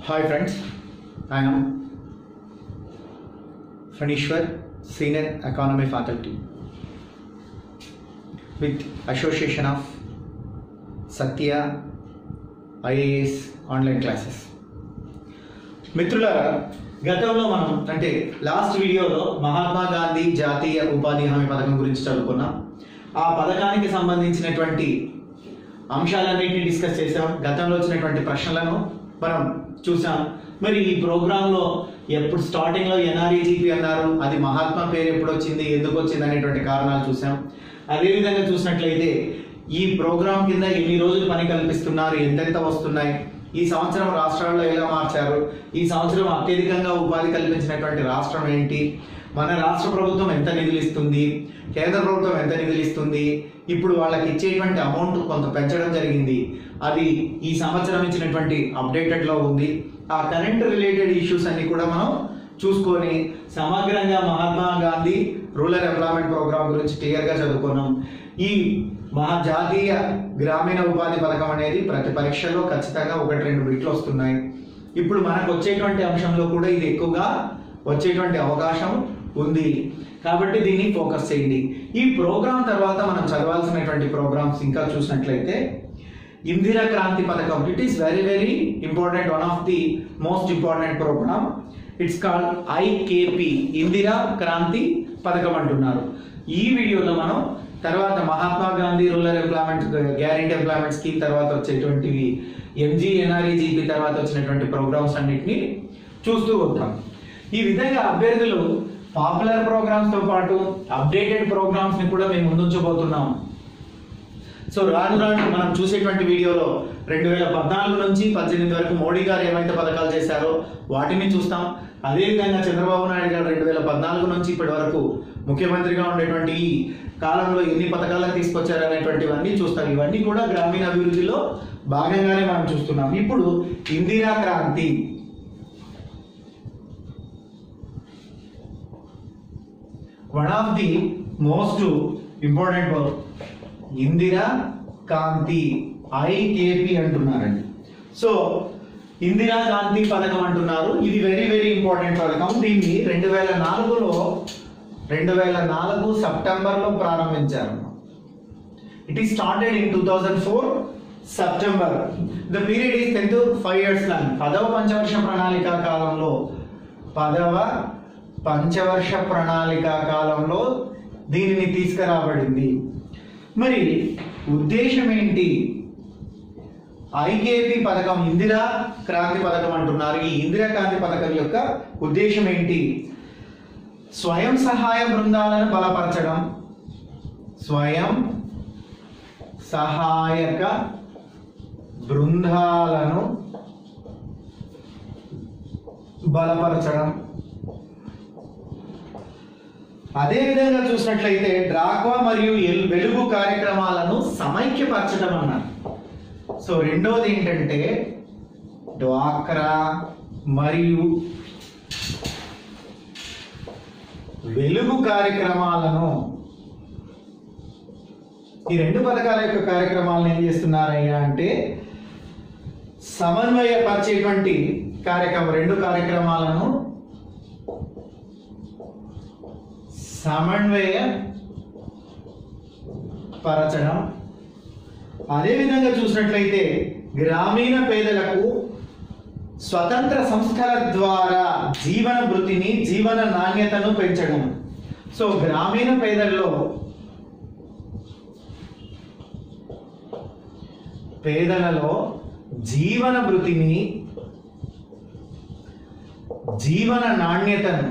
Hi friends, I am Phanishwar, Senior Economy Faculty with Association of Satya IAS online classes మిత్రులారా గతంలో మనం అంటే last వీడియోలో మహాత్మా గాంధీ జాతీయ ఉపాధి హామీ పథకం గురించి చదువుకున్నాం ఆ పథకానికి సంబంధించినటువంటి అంశాలన్నింటినీ డిస్కస్ చేసాం గతంలో వచ్చినటువంటి ప్రశ్నలను మనం చూసాం మరి ఈ ప్రోగ్రాంలో ఎప్పుడు స్టార్టింగ్లో ఎన్ఆర్ఈజీపీ అన్నారు అది మహాత్మా పేరు ఎప్పుడు వచ్చింది ఎందుకు వచ్చింది అనేటువంటి కారణాలు చూసాం అదేవిధంగా చూసినట్లయితే ఈ ప్రోగ్రాం కింద ఎన్ని రోజులు పని కల్పిస్తున్నారు ఎంతెంత వస్తున్నాయి ఈ సంవత్సరం రాష్ట్రాల్లో ఎలా మార్చారు ఈ సంవత్సరం అత్యధికంగా ఉపాధి కల్పించినటువంటి రాష్ట్రం ఏంటి మన రాష్ట్ర ప్రభుత్వం ఎంత నిధులు ఇస్తుంది కేంద్ర ప్రభుత్వం ఎంత నిధులు ఇస్తుంది ఇప్పుడు వాళ్ళకి ఇచ్చేటువంటి అమౌంట్ కొంత పెంచడం జరిగింది అది ఈ సంవత్సరం ఇచ్చినటువంటి అప్డేటెడ్లో ఉంది ఆ కరెంట్ రిలేటెడ్ ఇష్యూస్ అన్ని కూడా మనం చూసుకొని సమగ్రంగా Mahatma Gandhi rural employment programme గురించి క్లియర్గా చదువుకున్నాం ఈ మహా జాతీయ గ్రామీణ ఉపాధి పథకం అనేది ప్రతి పరీక్షలో ఖచ్చితంగా ఒకటి రెండు బిట్లు వస్తున్నాయి ఇప్పుడు మనకు వచ్చేటువంటి అంశంలో కూడా ఇది ఎక్కువగా వచ్చేటువంటి అవకాశం ఉంది కాబట్టి దీన్ని ఫోకస్ చేయండి ఈ ప్రోగ్రామ్ తర్వాత మనం చదవాల్సినటువంటి ప్రోగ్రామ్స్ ఇంకా చూసినట్లయితే ఇందిరా క్రాంతి పథకం it is very very important one of the most important programme it's called IKP Indira Kranti పథకం అంటున్నారు ఈ వీడియోలో మనం తర్వాత Mahatma Gandhi rural employment guarantee employment scheme తర్వాత వచ్చేటువంటివి ఎంజీ ఎన్ఆర్ఈజీపీ తర్వాత వచ్చినటువంటి ప్రోగ్రామ్స్ అన్నిటిని చూస్తూ ఉంటాం ఈ విధంగా అభ్యర్థులు పాపులర్ ప్రోగ్రామ్స్ తో పాటు అప్డేటెడ్ ప్రోగ్రామ్స్ ని కూడా మేము ముందుంచబోతున్నాం సో రాను రాను మనం చూసేటువంటి వీడియోలో రెండు వేల పద్నాలుగు నుంచి పద్దెనిమిది వరకు మోడీ గారు ఏమైతే పథకాలు చేశారో వాటిని చూస్తాం అదేవిధంగా చంద్రబాబు నాయుడు గారు రెండు వేల పద్నాలుగు నుంచి ఇప్పటి వరకు ముఖ్యమంత్రిగా ఉండేటువంటి ఈ కాలంలో ఎన్ని పథకాలు తీసుకొచ్చారు అనేటువంటివన్నీ చూస్తాం ఇవన్నీ కూడా గ్రామీణ అభివృద్ధిలో భాగంగానే మనం చూస్తున్నాం ఇప్పుడు Indira Kranti one of the most important work Indira Kanti IKP అంటున్నారండి సో ఇందిరా కాంతి పథకం అంటున్నారు ఇది వెరీ వెరీ ఇంపార్టెంట్ పథకం దీన్ని రెండు వేల నాలుగులో రెండు వేల నాలుగు సెప్టెంబర్లో ప్రారంభించారు it is started in two thousand four September the period is tenth five years plan పదవ పంచవర్ష ప్రణాళిక కాలంలో పదవ పంచవర్ష ప్రణాళిక కాలంలో దీనిని తీసుకురాబడింది మరి ఉద్దేశం ఏంటి ఐకేపీ పథకం ఇందిరా క్రాంతి పథకం అంటున్నారు ఈ ఇందిరా క్రాంతి పథకం యొక్క ఉద్దేశం ఏంటి స్వయం సహాయ బృందాలను బలపరచడం స్వయం సహాయక బృందాలను బలపరచడం అదే విధంగా చూసినట్లయితే డ్రాక్వా మరియు ఎల్- వెలుగు కార్యక్రమాలను సమైక్యపరచడం అన్నారు సో రెండోది ఏంటంటే డ్వాక్రా మరియు వెలుగు కార్యక్రమాలను ఈ రెండు పథకాల యొక్క కార్యక్రమాలను ఏం చేస్తున్నారయ్యా అంటే సమన్వయపరిచేటువంటి కార్యక్రమం రెండు కార్యక్రమాలను సమన్వయ పరచడం అదేవిధంగా చూసినట్లయితే గ్రామీణ పేదలకు స్వతంత్ర సంస్థల ద్వారా జీవన వృత్తిని జీవన నాణ్యతను పెంచడం సో గ్రామీణ పేదల్లో పేదలలో జీవన వృత్తిని జీవన నాణ్యతను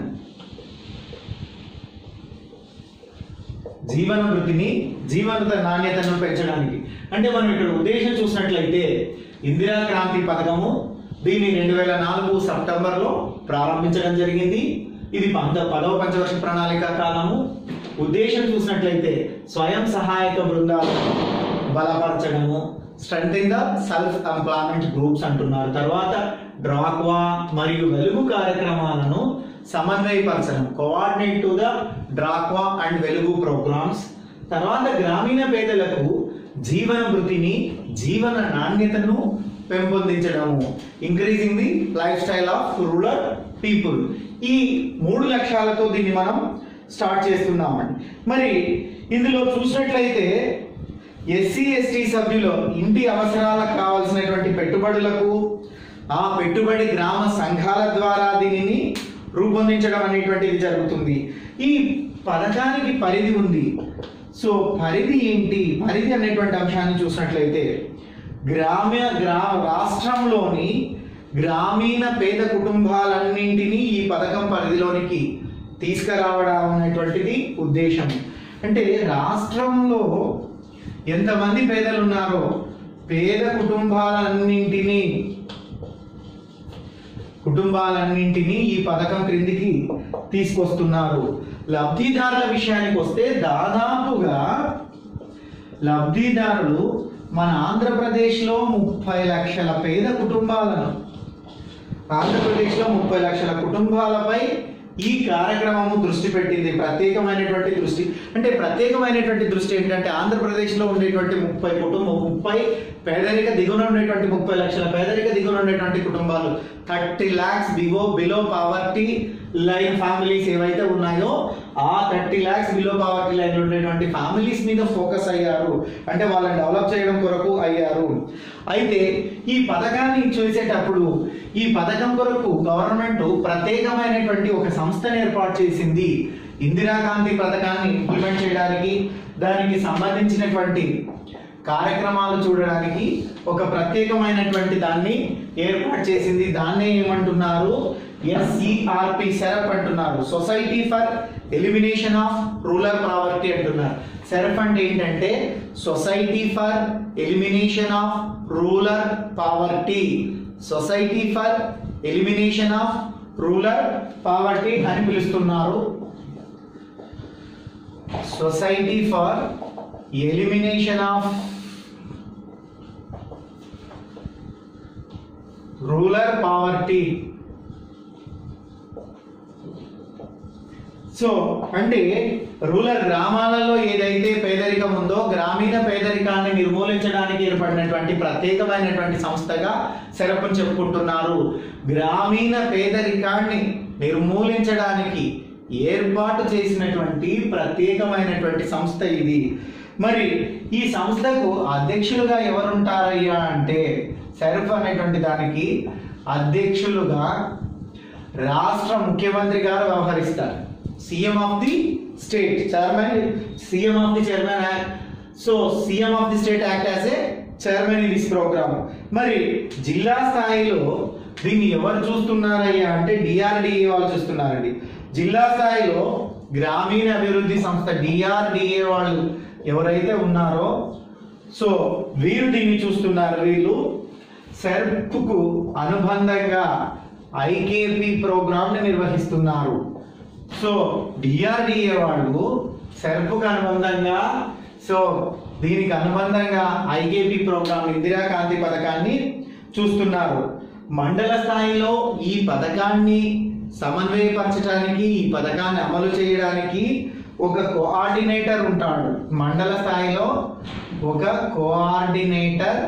జీవన వృత్తిని జీవన నాణ్యతను పెంచడానికి అంటే మనం ఇక్కడ ఉద్దేశం చూసినట్లయితే ఇందిరా క్రాంతి పథకము దీన్ని రెండు వేల నాలుగు సెప్టెంబర్లో ప్రారంభించడం జరిగింది ఇది పంద పదవ పంచవర్ష ప్రణాళిక కాలము ఉద్దేశం చూసినట్లయితే స్వయం సహాయక బృందాలను బలపరచడము స్ట్రెంగ్ ద సెల్ఫ్ ఎంప్లాయ్మెంట్ గ్రూప్స్ అంటున్నారు తర్వాత డ్రాక్వా మరియు వెలుగు కార్యక్రమాలను సమన్వయపరచడం కోఆర్డినేట్ టు ద డ్రాక్వా అండ్ వెలుగు ప్రోగ్రామ్స్ తర్వాత గ్రామీణ పేదలకు జీవన వృత్తిని జీవన నాణ్యతను పెంపొందించడము increasing the life style of rural people ఈ మూడు లక్ష్యాలతో దీన్ని మనం స్టార్ట్ చేస్తున్నామండి మరి ఇందులో చూసినట్లయితే ఎస్సీ ఎస్టీ సభ్యులు ఇంటి అవసరాలకు కావాల్సినటువంటి పెట్టుబడులకు ఆ పెట్టుబడి గ్రామ సంఘాల ద్వారా దీనిని రూపొందించడం అనేటువంటిది జరుగుతుంది ఈ పథకానికి పరిధి ఉంది సో పరిధి ఏంటి పరిధి అనేటువంటి అంశాన్ని చూసినట్లయితే గ్రామ్య గ్రా రాష్ట్రంలోని గ్రామీణ పేద కుటుంబాలన్నింటినీ ఈ పథకం పరిధిలోనికి తీసుకురావడం అనేటువంటిది ఉద్దేశం అంటే రాష్ట్రంలో ఎంతమంది పేదలు ఉన్నారో పేద కుటుంబాలన్నింటినీ కుటుంబాలన్నింటినీ ఈ పథకం క్రిందికి తీసుకొస్తున్నారు లబ్ధిదారుల విషయానికి వస్తే దాదాపుగా లబ్ధిదారులు మన ఆంధ్రప్రదేశ్లో ముప్పై లక్షల పేద కుటుంబాలను ఆంధ్రప్రదేశ్లో ముప్పై లక్షల కుటుంబాలపై ఈ కార్యక్రమము దృష్టి పెట్టింది ప్రత్యేకమైనటువంటి దృష్టి అంటే ప్రత్యేకమైనటువంటి దృష్టి ఏంటంటే ఆంధ్రప్రదేశ్లో ఉండేటువంటి ముప్పై కుటుంబం ముప్పై పేదరిక దిగున ఉండేటువంటి ముప్పై లక్షల పేదరిక దిగున ఉండేటువంటి కుటుంబాలు thirty lakhs below below poverty line families ఏవైతే ఉన్నాయో ఆ thirty lakhs below poverty line ఉండేటువంటి ఫ్యామిలీస్ మీద ఫోకస్ అయ్యారు అంటే వాళ్ళని డెవలప్ చేయడం కొరకు అయ్యారు అయితే ఈ పథకాన్ని చూసేటప్పుడు ఈ పథకం కొరకు గవర్నమెంట్ ప్రత్యేకమైనటువంటి ఒక సంస్థను ఏర్పాటు చేసింది ఇందిరాగాంధీ పథకాన్ని ఇంప్లిమెంట్ చేయడానికి దానికి సంబంధించినటువంటి కార్యక్రమాలు చూడడానికి ఒక ప్రత్యేకమైనటువంటి దాన్ని ఏర్పాటు చేసింది దాన్నే ఏమంటున్నారు ఎస్ఈఆర్పి సెరప్ అంటున్నారు society for elimination of rural poverty అంటున్నారు సెరప్ అంటే ఏంటంటే society for elimination of rural poverty society for elimination of rural poverty అని పిలుస్తున్నారు society for elimination of rural poverty so అంటే రూరల్ గ్రామాలలో ఏదైతే పేదరికం ఉందో గ్రామీణ పేదరికాన్ని నిర్మూలించడానికి ఏర్పడినటువంటి ప్రత్యేకమైనటువంటి సంస్థగా సెరపుని చెప్పుకుంటున్నారు గ్రామీణ పేదరికాన్ని నిర్మూలించడానికి ఏర్పాటు చేసినటువంటి ప్రత్యేకమైనటువంటి సంస్థ ఇది మరి ఈ సంస్థకు అధ్యక్షులుగా ఎవరుంటారయ్యా అంటే సెరఫ్ అనేటువంటి దానికి అధ్యక్షులుగా రాష్ట్ర ముఖ్యమంత్రి గారు వ్యవహరిస్తారు CM of the state chairman CM of the chairman act so CM of the state act as a chairman in this programme మరి జిల్లా స్థాయిలో దీన్ని ఎవరు చూస్తున్నారయ్యా అంటే డిఆర్డిఏ వాళ్ళు చూస్తున్నారండి జిల్లా స్థాయిలో గ్రామీణ అభివృద్ధి సంస్థ డిఆర్డిఏ వాళ్ళు ఎవరైతే ఉన్నారో సో వీరు దీన్ని చూస్తున్నారు వీళ్ళు సెర్ప్కు అనుబంధంగా ఐకేపీ ప్రోగ్రామ్ ని నిర్వహిస్తున్నారు సో డిఆర్డిఏ వాళ్ళు సెర్ప్కు అనుబంధంగా సో దీనికి అనుబంధంగా ఐకేపీ ప్రోగ్రామ్ ఇందిరాకాంతి పథకాన్ని చూస్తున్నారు మండల స్థాయిలో ఈ పథకాన్ని సమన్వయపరచడానికి ఈ పథకాన్ని అమలు చేయడానికి ఒక కోఆర్డినేటర్ ఉంటాడు మండల స్థాయిలో ఒక కోఆర్డినేటర్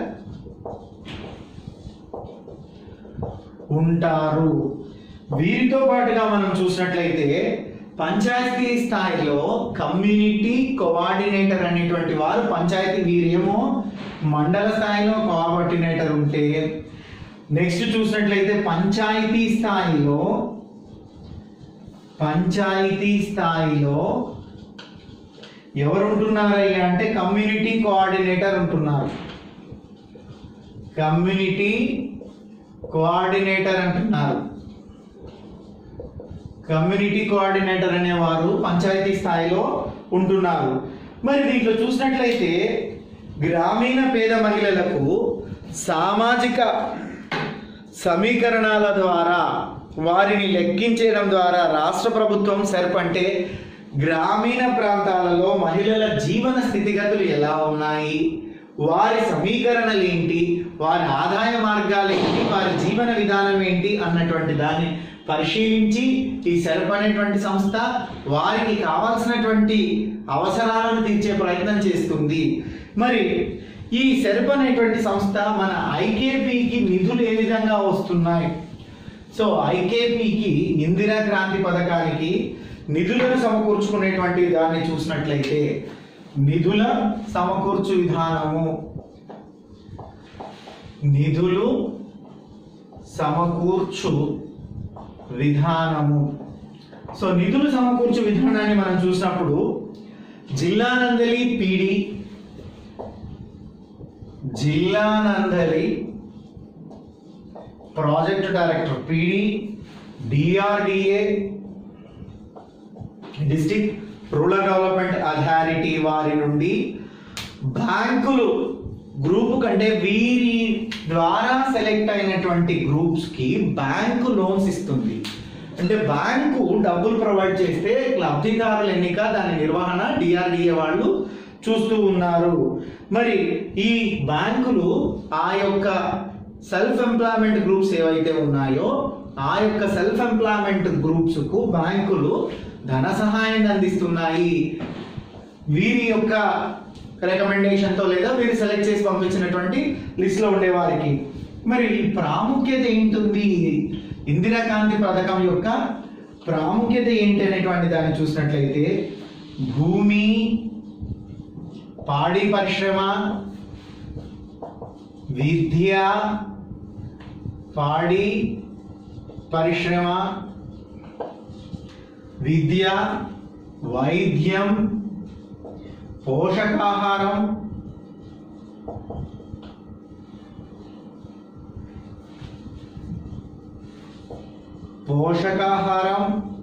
ఉంటారు వీరితో పాటుగా మనం చూసినట్లయితే పంచాయతీ స్థాయిలో కమ్యూనిటీ కోఆర్డినేటర్ అనేటువంటి వారు పంచాయతీ వీరేమో మండల స్థాయిలో కోఆర్డినేటర్ ఉంటే నెక్స్ట్ చూసినట్లయితే పంచాయతీ స్థాయిలో పంచాయతీ స్థాయిలో ఎవరు ఉంటున్నారయ్యా అంటే కమ్యూనిటీ కోఆర్డినేటర్ ఉంటున్నారు కమ్యూనిటీ కోఆర్డినేటర్ అంటున్నారు కమ్యూనిటీ కోఆర్డినేటర్ అనేవారు పంచాయతీ స్థాయిలో ఉంటున్నారు మరి దీంట్లో చూసినట్లయితే గ్రామీణ పేద మహిళలకు సామాజిక సమీకరణాల ద్వారా వారిని లెక్కించడం ద్వారా రాష్ట్ర ప్రభుత్వం సరిపంటే గ్రామీణ ప్రాంతాలలో మహిళల జీవన స్థితిగతులు ఎలా ఉన్నాయి వారి సమీకరణలు ఏంటి వారి ఆదాయ మార్గాలు ఏంటి వారి జీవన విధానం ఏంటి అన్నటువంటి దాన్ని పరిశీలించి ఈ సెల్ఫ్ అనేటువంటి సంస్థ వారికి కావాల్సినటువంటి అవసరాలను తీర్చే ప్రయత్నం చేస్తుంది మరి ఈ సెర్ప్ అనేటువంటి సంస్థ మన ఐకేపీకి నిధులు ఏ విధంగా వస్తున్నాయి సో ఐకేపీకి ఇందిరా క్రాంతి పథకానికి నిధులను సమకూర్చుకునేటువంటి దాన్ని చూసినట్లయితే నిధుల సమకూర్చు విధానము నిధులు సమకూర్చు విధానము సో నిధులు సమకూర్చు విధానాన్ని మనం చూసినప్పుడు జిల్లా నందలి పీడి జిల్లా నందలి project director PD DRDA district rural development authority వారి నుండి బ్యాంకులు గ్రూప్ కంటే వీరి ద్వారా సెలెక్ట్ అయినటువంటి గ్రూప్స్ కి బ్యాంకు లోన్స్ ఇస్తుంది అంటే బ్యాంకు డబ్బులు ప్రొవైడ్ చేస్తే లబ్ధిదారుల ఎన్నిక దాని నిర్వహణ డిఆర్డిఏ వాళ్ళు చూస్తూ ఉన్నారు మరి ఈ బ్యాంకులు ఆ యొక్క సెల్ఫ్ ఎంప్లాయ్మెంట్ గ్రూప్స్ ఏవైతే ఉన్నాయో ఆ యొక్క సెల్ఫ్ ఎంప్లాయ్మెంట్ గ్రూప్స్ కు బ్యాంకులు ధన సహాయాన్ని అందిస్తున్నాయి వీరి యొక్క recommendation తో లేదా వీరు సెలెక్ట్ చేసి పంపించినటువంటి లిస్ట్ లో ఉండే వారికి మరి ఈ ప్రాముఖ్యత ఏంటుంది ఇందిరాగాంధీ పథకం యొక్క ప్రాముఖ్యత ఏంటి అనేటువంటి దాన్ని చూసినట్లయితే భూమి పాడి పరిశ్రమ విద్య పాడి పరిశ్రమ విద్య వైద్యం పోషకాహారం పోషకాహారం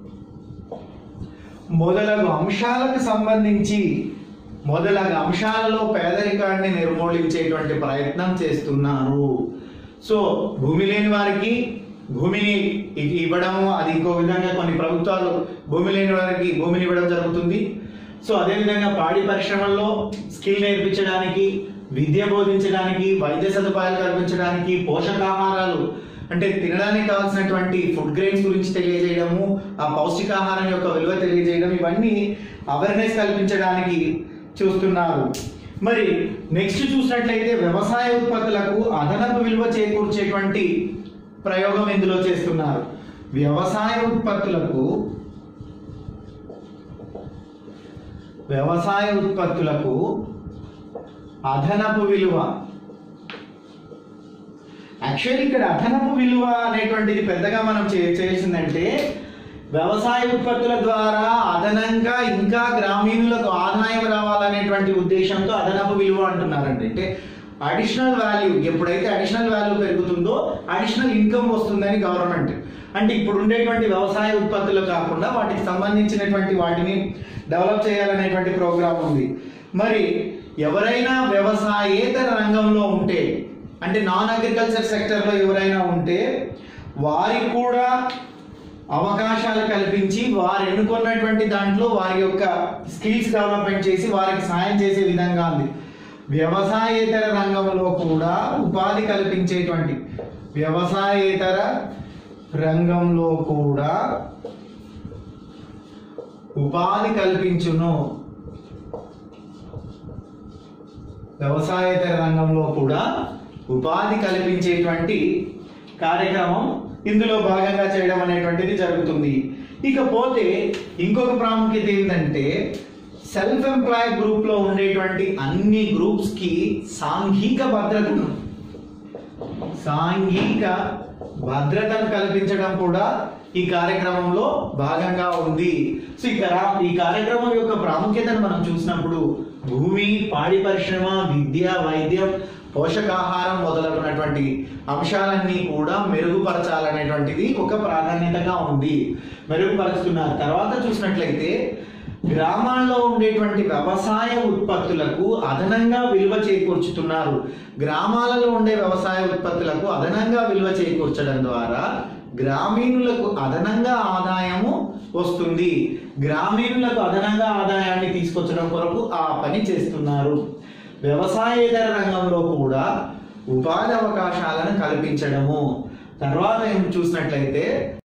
మొదలగు అంశాలకు సంబంధించి మొదలగు అంశాలలో పేదరికాన్ని నిర్మూలించేటువంటి ప్రయత్నం చేస్తున్నారు సో భూమి లేని వారికి భూమిని ఇ- ఇవ్వడం అది ఇంకో విధంగా కొన్ని ప్రభుత్వాలు భూమి లేని వారికి భూమిని ఇవ్వడం జరుగుతుంది సో అదేవిధంగా పాడి పరిశ్రమల్లో స్కిల్ నేర్పించడానికి విద్య బోధించడానికి వైద్య సదుపాయాలు కల్పించడానికి పోషకాహారాలు అంటే తినడానికి కావాల్సినటువంటి ఫుడ్ గ్రెయిన్స్ గురించి తెలియజేయడము ఆ పౌష్టికాహారం యొక్క విలువ తెలియజేయడం ఇవన్నీ అవేర్నెస్ కల్పించడానికి చూస్తున్నారు మరి నెక్స్ట్ చూసినట్లయితే వ్యవసాయ ఉత్పత్తులకు అదనపు విలువ చేకూర్చేటువంటి ప్రయోగం ఇందులో చేస్తున్నారు వ్యవసాయ ఉత్పత్తులకు వ్యవసాయ ఉత్పత్తులకు అదనపు విలువ యాక్చువల్లీ ఇక్కడ అదనపు విలువ అనేటువంటిది పెద్దగా మనం చే- చేసిందంటే వ్యవసాయ ఉత్పత్తుల ద్వారా అదనంగా ఇంకా గ్రామీణులకు ఆదాయం రావాలనేటువంటి ఉద్దేశంతో అదనపు విలువ అంటున్నారండి అంటే అడిషనల్ వాల్యూ ఎప్పుడైతే అడిషనల్ వాల్యూ పెరుగుతుందో అడిషనల్ ఇన్కమ్ వస్తుందని గవర్నమెంట్ అంటే ఇప్పుడు ఉండేటువంటి వ్యవసాయ ఉత్పత్తులు కాకుండా వాటికి సంబంధించినటువంటి వాటిని డెవలప్ చేయాలనేటువంటి ప్రోగ్రామ్ ఉంది మరి ఎవరైనా వ్యవసాయేతర రంగంలో ఉంటే అంటే నాన్ అగ్రికల్చర్ సెక్టర్లో ఎవరైనా ఉంటే వారికి కూడా అవకాశాలు కల్పించి వారు ఎన్నుకున్నటువంటి దాంట్లో వారి యొక్క స్కిల్స్ డెవలప్మెంట్ చేసి వారికి సాయం చేసే విధంగా ఉంది వ్యవసాయేతర రంగంలో కూడా ఉపాధి కల్పించేటువంటి వ్యవసాయేతర రంగంలో కూడా ఉపాధి కల్పించును వ్యవసాయేతర రంగంలో కూడా ఉపాధి కల్పించేటువంటి కార్యక్రమం ఇందులో భాగంగా చేయడం అనేటువంటిది జరుగుతుంది ఇకపోతే ఇంకొక ప్రాముఖ్యత ఏంటంటే సెల్ఫ్ ఎంప్లాయ్ గ్రూప్ లో ఉండేటువంటి అన్ని గ్రూప్స్ కి సాంఘిక భద్రతను సాంఘిక భద్రతను కల్పించడం కూడా ఈ కార్యక్రమంలో భాగంగా ఉంది సో ఇక్కడ ఈ కార్యక్రమం యొక్క ప్రాముఖ్యతను మనం చూసినప్పుడు భూమి పాడి పరిశ్రమ విద్య వైద్యం పోషకాహారం మొదలగునటువంటి అంశాలన్నీ కూడా మెరుగుపరచాలనేటువంటిది ఒక ప్రాధాన్యతగా ఉంది మెరుగుపరుస్తున్నారు తర్వాత చూసినట్లయితే గ్రామాల్లో ఉండేటువంటి వ్యవసాయ ఉత్పత్తులకు అదనంగా విలువ చేకూర్చుతున్నారు గ్రామాలలో ఉండే వ్యవసాయ ఉత్పత్తులకు అదనంగా విలువ చేకూర్చడం ద్వారా గ్రామీణులకు అదనంగా ఆదాయము వస్తుంది గ్రామీణులకు అదనంగా ఆదాయాన్ని తీసుకొచ్చడం కొరకు ఆ పని చేస్తున్నారు వ్యవసాయేతర రంగంలో కూడా ఉపాధి అవకాశాలను కల్పించడము తర్వాత ఏం చూసినట్లయితే